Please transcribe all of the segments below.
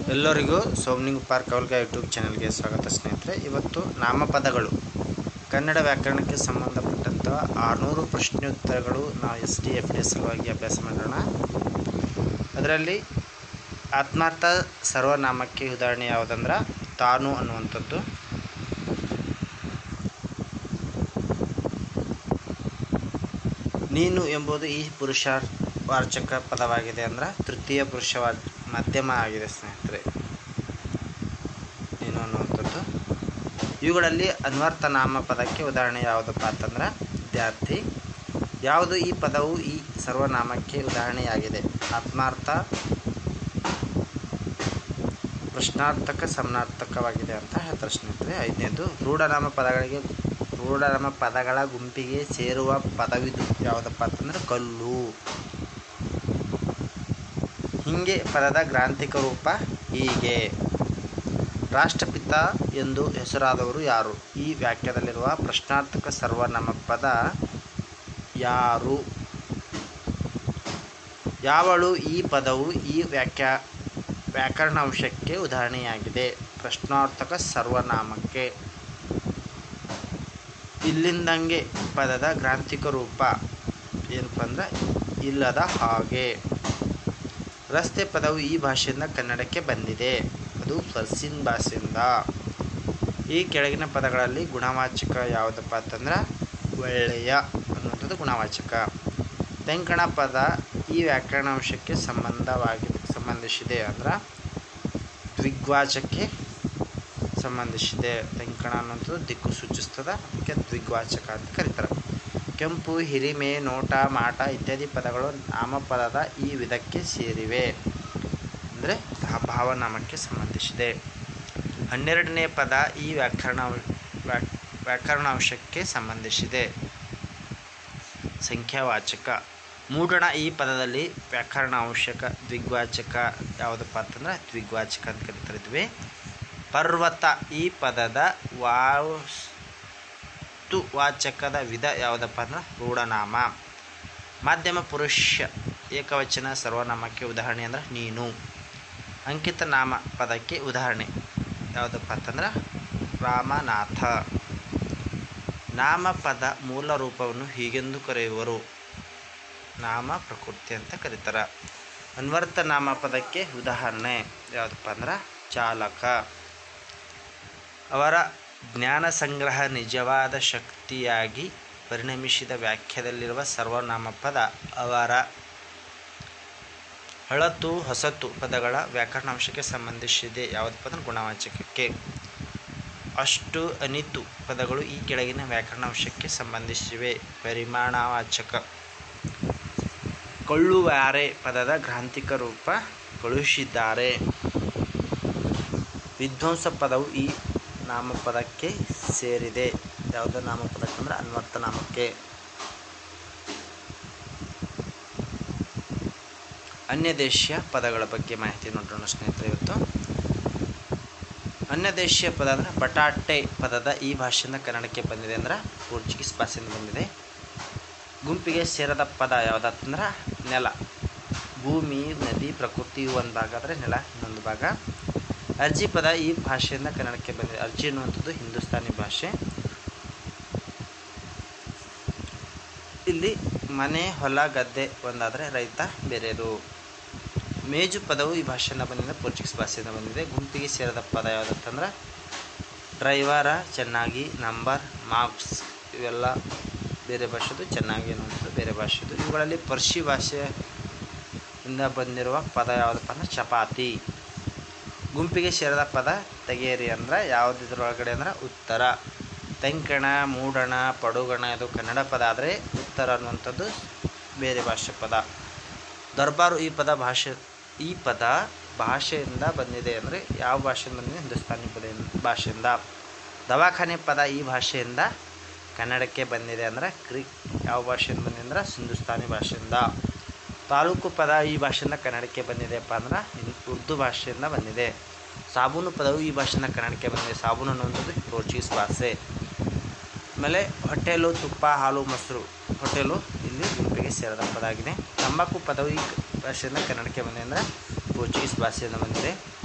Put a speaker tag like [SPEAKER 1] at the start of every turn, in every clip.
[SPEAKER 1] ಎಲ್ಲರಿಗೂ ಸೋಮ್ನಿಂಗ್ park ಅವಲ್ಗ YouTube ಚಾನಲ್ಗೆ ಸ್ವಾಗತ ಸ್ನೇಹಿತರೆ ಇವತ್ತು ನಾಮಪದಗಳು ಕನ್ನಡ ವ್ಯಾಕರಣಕ್ಕೆ ಸಂಬಂಧಪಟ್ಟಂಥ ಆರುನೂರು ಪ್ರಶ್ನೋತ್ತರಗಳು ನಾವು ಎಸ್ ಡಿ ಎಫ್ ಡಿ ಸಲುವಾಗಿ ಅಭ್ಯಾಸ ಮಾಡೋಣ ಅದರಲ್ಲಿ ಆತ್ಮಾರ್ಥ ಸರ್ವನಾಮಕ್ಕೆ ಉದಾಹರಣೆ ಯಾವುದಂದ್ರೆ ತಾನು ಅನ್ನುವಂಥದ್ದು ನೀನು ಎಂಬುದು ಈ ಪುರುಷ ವಾಚಕ ಪದವಾಗಿದೆ ಅಂದ್ರೆ ತೃತೀಯ ಪುರುಷ ವಾ- ಮಧ್ಯಮ ಆಗಿದೆ ಸ್ನೇಹಿತರೆ ನೀನು ಅನ್ನುವಂಥದ್ದು ಇವುಗಳಲ್ಲಿ ಅನ್ವರ್ಥ ನಾಮ ಪದಕ್ಕೆ ಉದಾಹರಣೆ ಯಾವುದಪ್ಪ ಅಂತಂದ್ರೆ ವಿದ್ಯಾರ್ಥಿ ಯಾವುದು ಈ ಪದವು ಈ ಸರ್ವನಾಮಕ್ಕೆ ಉದಾಹರಣೆಯಾಗಿದೆ ಆತ್ಮಾರ್ಥ ಪ್ರಶ್ನಾರ್ಥಕ ಸಮನಾರ್ಥಕವಾಗಿದೆ ಅಂತ ಹೇಳ್ತಾರೆ ಸ್ನೇಹಿತರೆ ಐದನೇದು ರೂಢನಾಮ ಪದಗಳಿಗೆ ರೂಢನಾಮ ಪದಗಳ ಗುಂಪಿಗೆ ಸೇರುವ ಪದವಿದು ಯಾವುದಪ್ಪ ಅಂತಂದ್ರೆ ಕಲ್ಲು ಹಿಂಗೆ ಪದದ ಗ್ರಾಂಥಿಕ ರೂಪ ಹೀಗೆ ರಾಷ್ಟ್ರಪಿತ ಎಂದು ಹೆಸರಾದವರು ಯಾರು ಈ ವಾಕ್ಯದಲ್ಲಿರುವ ಪ್ರಶ್ನಾರ್ಥಕ ಸರ್ವನಾಮ ಪದ ಯಾರು ಯಾವಳು ಈ ಪದವು ಈ ವ್ಯಾಖ್ಯಾ ವ್ಯಾಕರಣಾಂಶಕ್ಕೆ ಉದಾಹರಣೆಯಾಗಿದೆ ಪ್ರಶ್ನಾರ್ಥಕ ಸರ್ವನಾಮಕ್ಕೆ ಇಲ್ಲಿಂದಂಗೆ ಪದದ ಗ್ರಾಂಥಿಕ ರೂಪ ಏನಪ್ಪ ಅಂದ್ರೆ ಇಲ್ಲದ ಹಾಗೆ ರಸ್ತೆ ಪದವು ಈ ಭಾಷೆಯಿಂದ ಕನ್ನಡಕ್ಕೆ ಬಂದಿದೆ ಅದು ಫರ್ಸಿನ್ ಭಾಷೆಯಿಂದ ಈ ಕೆಳಗಿನ ಪದಗಳಲ್ಲಿ ಗುಣವಾಚಕ ಯಾವುದಪ್ಪ ಅಂತಂದ್ರೆ ಒಳ್ಳೆಯ ಅನ್ನುವಂಥದ್ದು ಗುಣವಾಚಕ ತೆಂಕಣ ಪದ ಈ ವ್ಯಾಕರಣಾಂಶಕ್ಕೆ ಸಂಬಂಧವಾಗಿ ಸಂಬಂಧಿಸಿದೆ ಅಂದ್ರೆ ದ್ವಿಗ್ವಾಚಕ್ಕೆ ಸಂಬಂಧಿಸಿದೆ ತೆಂಕಣ ಅನ್ನುವಂಥದ್ದು ದಿಕ್ಕು ಸೂಚಿಸ್ತದೆ ಅದಕ್ಕೆ ದ್ವಿಗ್ವಾಚಕ ಅಂತ ಕರೀತಾರೆ ಕೆಂಪು ಹಿರಿಮೆ ನೋಟ ಮಾಟ ಇತ್ಯಾದಿ ಪದಗಳು ನಾಮಪದದ ಈ ವಿಧಕ್ಕೆ ಸೇರಿವೆ ಅಂದರೆ ಭಾವನಾಮಕ್ಕೆ ಸಂಬಂಧಿಸಿದೆ ಹನ್ನೆರಡನೇ ಪದ ಈ ವ್ಯಾಕರಣ ವ್ಯಾಕ್- ವ್ಯಾಕರಣಾಂಶಕ್ಕೆ ಸಂಬಂಧಿಸಿದೆ ಸಂಖ್ಯಾವಾಚಕ ಮೂಡಣ ಈ ಪದದಲ್ಲಿ ವ್ಯಾಕರಣಾಂಶಕ ದ್ವಿಗ್ವಾಚಕ ಯಾವುದಪ್ಪ ಅಂತಂದ್ರೆ ದ್ವಿಗ್ವಾಚಕ ಅಂತ ಕರಿತಿದ್ವಿ ಪರ್ವತ ಈ ಪದದ ವಾಸ್ತು ವಾಚಕದ ವಿಧ ಯಾವುದಪ್ಪ ಅಂದ್ರೆ ರೂಢನಾಮ ಮಾಧ್ಯಮ ಪುರುಷ ಏಕವಚನ ಸರ್ವನಾಮಕ್ಕೆ ಉದಾಹರಣೆ ಅಂದ್ರೆ ನೀನು ಅಂಕಿತ ನಾಮ ಪದಕ್ಕೆ ಉದಾಹರಣೆ ಯಾವುದಪ್ಪ ಅಂತಂದ್ರೆ ರಾಮನಾಥ ನಾಮಪದ ಮೂಲ ರೂಪವನ್ನು ಹೀಗೆಂದು ಕರೆಯುವರು ನಾಮ ಪ್ರಕೃತಿ ಅಂತ ಕರೀತಾರೆ ಅನ್ವರ್ಥ ನಾಮಪದಕ್ಕೆ ಉದಾಹರಣೆ ಯಾವುದಪ್ಪ ಅಂದ್ರೆ ಚಾಲಕ ಅವರ ಜ್ಞಾನ ಸಂಗ್ರಹ ನಿಜವಾದ ಶಕ್ತಿಯಾಗಿ ಪರಿಣಮಿಸಿದ ವ್ಯಾಖ್ಯದಲ್ಲಿರುವ ಸರ್ವನಾಮ ಪದ ಅವರ ಹಳತು ಹೊಸತು ಪದಗಳ ವ್ಯಾಕರಣಾಂಶಕ್ಕೆ ಸಂಬಂಧಿಸಿದೆ ಯಾವುದಪ್ಪ ಅಂದ್ರೆ ಗುಣವಾಚಕಕ್ಕೆ ಅಷ್ಟು ಅನಿತು ಪದಗಳು ಈ ಕೆಳಗಿನ ವ್ಯಾಕರಣಾಂಶಕ್ಕೆ ಸಂಬಂಧಿಸಿವೆ ಪರಿಮಾಣವಾಚಕ ಕೊಳ್ಳುವಾರೆ ಪದದ ಗ್ರಾಂಥಿಕ ರೂಪ ಕಳುಹಿಸಿದ್ದಾರೆ ವಿಧ್ವಂಸ ಪದವು ಈ ನಾಮಪದಕ್ಕೆ ಸೇರಿದೆ ಯಾವುದೋ ನಾಮಪದಕ್ಕೆ ಅಂದ್ರೆ ಅನ್ವರ್ಥ ನಾಮಕ್ಕೆ ಅನ್ಯ ದೇಶೀಯ ಪದಗಳ ಬಗ್ಗೆ ಮಾಹಿತಿ ನೋಡೋಣ ಸ್ನೇಹಿತರೆ ಇವತ್ತು ಅನ್ಯ ದೇಶೀಯ ಪದ ಅಂದರೆ ಬಟಾಟೆ ಪದದ ಈ ಭಾಷೆಯಿಂದ ಕನ್ನಡಕ್ಕೆ ಬಂದಿದೆ ಅಂದ್ರೆ ಪೋರ್ಚುಗೀಸ್ ಭಾಷೆಯಿಂದ ಬಂದಿದೆ ಗುಂಪಿಗೆ ಸೇರದ ಪದ ಯಾವುದಂದ್ರೆ ನೆಲ ಭೂಮಿ ನದಿ ಪ್ರಕೃತಿ ಇವು ಒಂದು ಭಾಗ ಆದರೆ ನೆಲ ಇನ್ನೊಂದು ಭಾಗ ಅರ್ಜಿ ಪದ ಈ ಭಾಷೆಯಿಂದ ಕನ್ನಡಕ್ಕೆ ಬಂದಿದೆ ಅರ್ಜಿ ಅನ್ನುವಂಥದ್ದು ಹಿಂದೂಸ್ತಾನಿ ಭಾಷೆ ಇಲ್ಲಿ ಮನೆ ಹೊಲ ಗದ್ದೆ ಒಂದಾದರೆ ರೈತ ಬೇರೆದು ಮೇಜು ಪದವು ಈ ಭಾಷೆಯಿಂದ ಬಂದಿದೆ ಪೋರ್ಚುಗೀಸ್ ಭಾಷೆಯಿಂದ ಬಂದಿದೆ ಗುಂಪಿಗೆ ಸೇರಿದ ಪದ ಯಾವುದಂತಂದ್ರೆ ಡ್ರೈವರ ಚೆನ್ನಾಗಿ ನಂಬರ್ ಮಾರ್ಕ್ಸ್ ಇವೆಲ್ಲ ಬೇರೆ ಭಾಷೆದು ಚೆನ್ನಾಗಿ ಅನ್ನುವಂಥದ್ದು ಬೇರೆ ಭಾಷೆದು ಇವುಗಳಲ್ಲಿ ಪರ್ಷಿ ಭಾಷೆಯಿಂದ ಬಂದಿರುವ ಪದ ಯಾವುದಪ್ಪ ಅಂದ್ರೆ ಚಪಾತಿ ಗುಂಪಿಗೆ ಸೇರಿದ ಪದ ತೆಗೆಯರಿ ಅಂದ್ರೆ ಯಾವುದಿದ್ರೊಳಗಡೆ ಅಂದ್ರೆ ಉತ್ತರ ತೆಂಕಣ ಮೂಡಣ ಪಡುಗಣ ಇದು ಕನ್ನಡ ಪದ ಆದರೆ ಉತ್ತರ ಅನ್ನುವಂಥದ್ದು ಬೇರೆ ಭಾಷೆ ಪದ ದರ್ಬಾರು ಈ ಪದ ಭಾಷೆ ಈ ಪದ ಭಾಷೆಯಿಂದ ಬಂದಿದೆ ಅಂದರೆ ಯಾವ ಭಾಷೆಯಿಂದ ಬಂದಿದೆ ಹಿಂದೂಸ್ತಾನಿ ಪದ ಭಾಷೆಯಿಂದ ದವಾಖಾನೆ ಪದ ಈ ಭಾಷೆಯಿಂದ ಕನ್ನಡಕ್ಕೆ ಬಂದಿದೆ ಅಂದರೆ ಕ್ರಿ ಯಾವ ಭಾಷೆಯಿಂದ ಬಂದಿದೆ ಅಂದ್ರೆ ಹಿಂದೂಸ್ತಾನಿ ಭಾಷೆಯಿಂದ ತಾಲೂಕು ಪದ ಈ ಭಾಷೆಯಿಂದ ಕನ್ನಡಕ್ಕೆ ಬಂದಿದೆಪ್ಪ ಅಂದ್ರೆ ಹಿಂ- ಉರ್ದು ಭಾಷೆಯಿಂದ ಬಂದಿದೆ ಸಾಬೂನು ಪದವು ಈ ಭಾಷೆಯಿಂದ ಕನ್ನಡಕ್ಕೆ ಬಂದಿದೆ ಸಾಬೂನು ಅನ್ನುವಂಥದ್ದು ಪೋರ್ಚುಗೀಸ್ ಭಾಷೆ ಆಮೇಲೆ ಹೊಟ್ಟೆಲು ತುಪ್ಪ ಹಾಲು ಮೊಸರು ಹೋಟೆಲು ಇಲ್ಲಿ ಗುಂಪಿಗೆ ಸೇರಿದ ಪದ ಆಗಿದೆ ತಂಬಾಕು ಪದವು ಈ ಭಾಷೆಯಿಂದ ಕನ್ನಡಕ್ಕೆ ಬಂದಿದೆ ಅಂದರೆ ಪೋರ್ಚುಗೀಸ್ ಭಾಷೆಯಿಂದ ಬಂದಿದೆ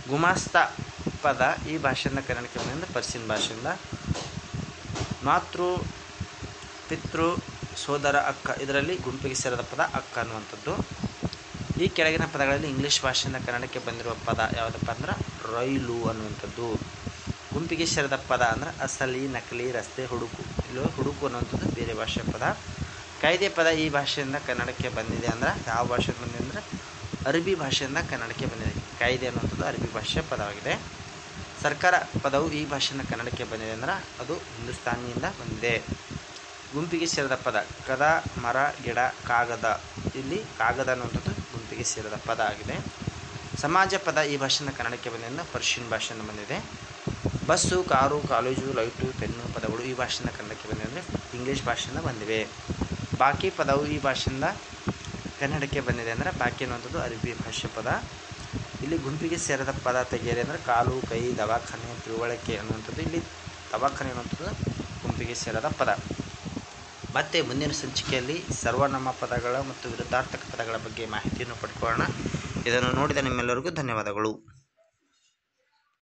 [SPEAKER 1] ಗುಮಾಸ್ತ ಪದ ಈ ಭಾಷೆಯಿಂದ ಕನ್ನಡಕ್ಕೆ ಬಂದಿಂದ ಪರ್ಸಿಯನ್ ಭಾಷೆಯಿಂದ ಮಾತೃ ಪಿತೃ ಸೋದರ ಅಕ್ಕ ಇದರಲ್ಲಿ ಗುಂಪಿಗೆ ಸೇರಿದ ಪದ ಅಕ್ಕ ಅನ್ನುವಂಥದ್ದು ಈ ಕೆಳಗಿನ ಪದಗಳಲ್ಲಿ ಇಂಗ್ಲೀಷ್ ಭಾಷೆಯಿಂದ ಕನ್ನಡಕ್ಕೆ ಬಂದಿರುವ ಪದ ಯಾವುದಪ್ಪ ಅಂದ್ರೆ ರೈಲು ಅನ್ನುವಂಥದ್ದು ಗುಂಪಿಗೆ ಸೇರಿದ ಪದ ಅಂದ್ರೆ ಅಸಲಿ ನಕಲಿ ರಸ್ತೆ ಹುಡುಕು ಇಲ್ಲಿ ಹುಡುಕು ಅನ್ನುವಂಥದ್ದು ಬೇರೆ ಭಾಷೆಯ ಪದ ಕಾಯ್ದೆ ಪದ ಈ ಭಾಷೆಯಿಂದ ಕನ್ನಡಕ್ಕೆ ಬಂದಿದೆ ಅಂದ್ರೆ ಯಾವ ಭಾಷೆಯಿಂದ ಬಂದಿದೆ ಅಂದರೆ ಅರಬಿ ಭಾಷೆಯಿಂದ ಕನ್ನಡಕ್ಕೆ ಬಂದಿದೆ ಕಾಯ್ದೆ ಅನ್ನುವಂಥದ್ದು ಅರಬಿ ಭಾಷೆಯ ಪದವಾಗಿದೆ ಸರ್ಕಾರ ಪದವು ಈ ಭಾಷೆಯಿಂದ ಕನ್ನಡಕ್ಕೆ ಬಂದಿದೆ ಅಂದ್ರೆ ಅದು ಹಿಂದೂಸ್ತಾನಿಯಿಂದ ಬಂದಿದೆ ಗುಂಪಿಗೆ ಸೇರಿದ ಪದ ಕದ ಮರ ಗಿಡ ಕಾಗದ ಇಲ್ಲಿ ಕಾಗದ ಅನ್ನುವಂಥದ್ದು ಗುಂಪಿಗೆ ಸೇರಿದ ಪದ ಆಗಿದೆ ಸಮಾಜ ಪದ ಈ ಭಾಷೆಯಿಂದ ಕನ್ನಡಕ್ಕೆ ಬಂದಿದ್ದರಿಂದ ಪರ್ಷಿಯನ್ ಭಾಷೆಯಿಂದ ಬಂದಿದೆ bus car college light pen ಪದಗಳು ಈ ಭಾಷೆಯಿಂದ ಕನ್ನಡಕ್ಕೆ ಬಂದಿವೆ ಅಂದರೆ ಇಂಗ್ಲೀಷ್ ಭಾಷೆಯಿಂದ ಬಂದಿವೆ ಬಾಕಿ ಪದವು ಈ ಭಾಷೆಯಿಂದ ಕನ್ನಡಕ್ಕೆ ಬಂದಿದೆ ಅಂದರೆ ಬಾಕಿ ಅನ್ನುವಂಥದ್ದು ಅರಬಿ ಭಾಷೆ ಪದ ಇಲ್ಲಿ ಗುಂಪಿಗೆ ಸೇರಿದ ಪದ ತೆಗೆಯಿರಿ ಅಂದರೆ ಕಾಲು ಕೈ ದವಾಖಾನೆ ತಿಳುವಳಿಕೆ ಅನ್ನುವಂಥದ್ದು ಇಲ್ಲಿ ದವಾಖಾನೆ ಅನ್ನುವಂಥದ್ದು ಗುಂಪಿಗೆ ಸೇರದ ಪದ ಮತ್ತೆ ಮುಂದಿನ ಸಂಚಿಕೆಯಲ್ಲಿ ಸರ್ವನಾಮ ಪದಗಳ ಮತ್ತು ವಿರುದ್ಧಾರ್ಥಕ ಪದಗಳ ಬಗ್ಗೆ ಮಾಹಿತಿಯನ್ನು ಪಡ್ಕೊಳ್ಳೋಣ ಇದನ್ನು ನೋಡಿದ ನಿಮ್ಮೆಲ್ಲರಿಗೂ ಧನ್ಯವಾದಗಳು